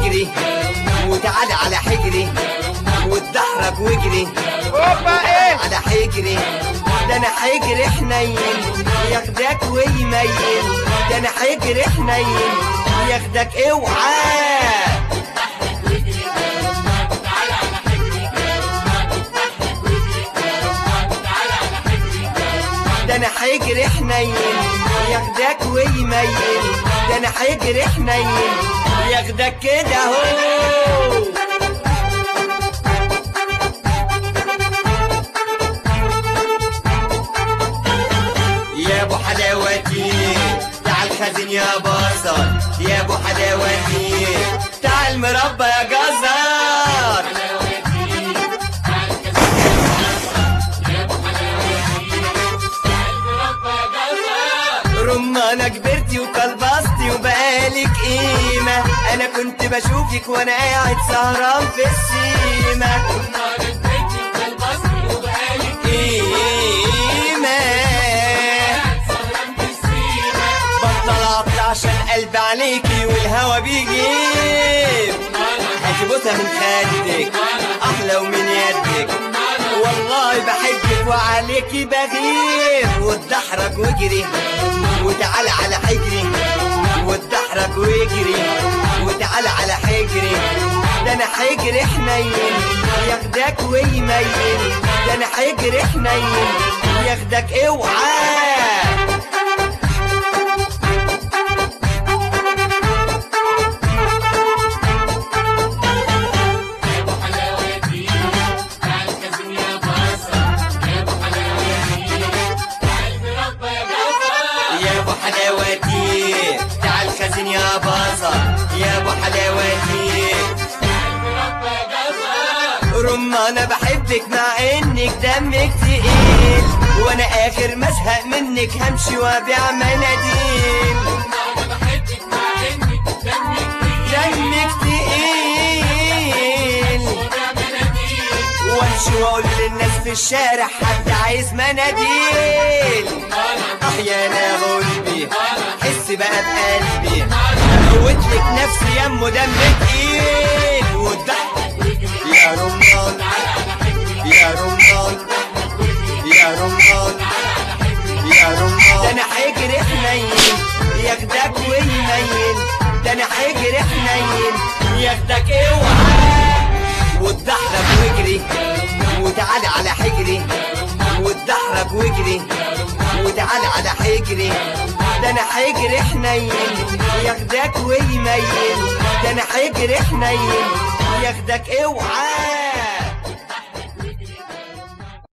واجري وتعالى على حجري وتدحرج واجري اوبا ايه على حجري ده انا حجري حنين ياخدك ويميل ده انا حجري حنين ياخدك اوعى ده انا حجري حنين ياخدك ويميل ده انا حجري حنين ياخدك كده اهو يا ابو حلاوتي تعال خازن يا بصل يا ابو حلاوتي تعال مربى يا جزر رمانة كبرتي وكلبستي وبقالك قيمة أنا كنت بشوفك وأنا قاعد سهران في السيمة قيمة بطل عطل عشان قلبي عليكي والهوا بيجيب هاتي بوسة من خدك أحلى ومن يدك والله بحبك وعليكي بغير واتدحرج واجري وتعالى على حجري واتدحرج واجري وتعالى على حجري ده انا حجري حنين ياخدك ويميل ده انا حجري حنين ياخدك اوعى يا ابو حلاوتي تعال خزن يا بصل يا ابو حلاوتي رمانة بحبك مع انك دمك تقيل وانا اخر ما ازهق منك همشي وابيع مناديل دمك تقيل وامشي واقول للناس في الشارع حد عايز مناديل احيانا غلبي حس بقى بقلبي اموت لك نفسي يمه دم تقيل والضحك يا رمان يا رمان يا رمان يا رمان ده انا حجر حنين ياخدك ويميل ده انا حجر حنين ياخدك اوعى واتدحرج واجري وتعالى على حجري واتدحرج واجري وتعالى على حجري ده انا حجري حنين ياخدك ويميل ده انا حجري حنين ياخدك اوعى